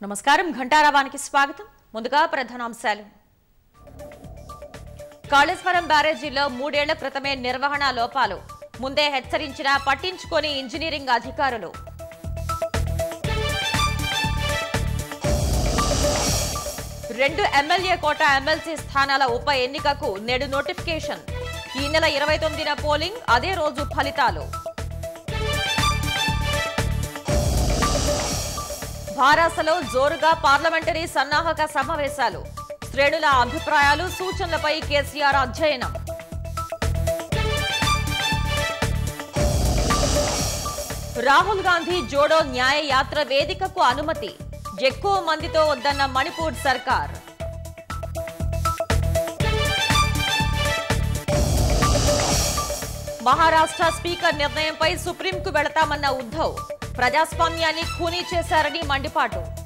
నమస్కారం ఘంటారావానికి స్వాగతం ముందుగా ప్రధానాంశాలు కాళేశ్వరం బ్యారేజీలో మూడేళ్ల క్రితమే నిర్వహణ లోపాలు ముందే హెచ్చరించినా పట్టించుకొని ఇంజనీరింగ్ అధికారులు రెండు ఎమ్మెల్యే కోట ఎమ్మెల్సీ స్థానాల ఉప ఎన్నికకు నేడు నోటిఫికేషన్ ఈ నెల ఇరవై తొమ్మిదిన పోలింగ్ అదే రోజు ఫలితాలు భారాసలో జోరుగా పార్లమెంటరీ సన్నాహక సమావేశాలు శ్రేణుల అభిప్రాయాలు సూచనలపై కేసీఆర్ అధ్యయనం రాహుల్ గాంధీ జోడో న్యాయ యాత్ర వేదికకు అనుమతి ఎక్కువ మందితో వద్దన్న మణిపూర్ సర్కార్ మహారాష్ట్ర స్పీకర్ నిర్ణయంపై సుప్రీంకు వెళతామన్న ఉద్ధవ్ ప్రజాస్వామ్యాన్ని ఖూనీ చేశారని మండిపాటు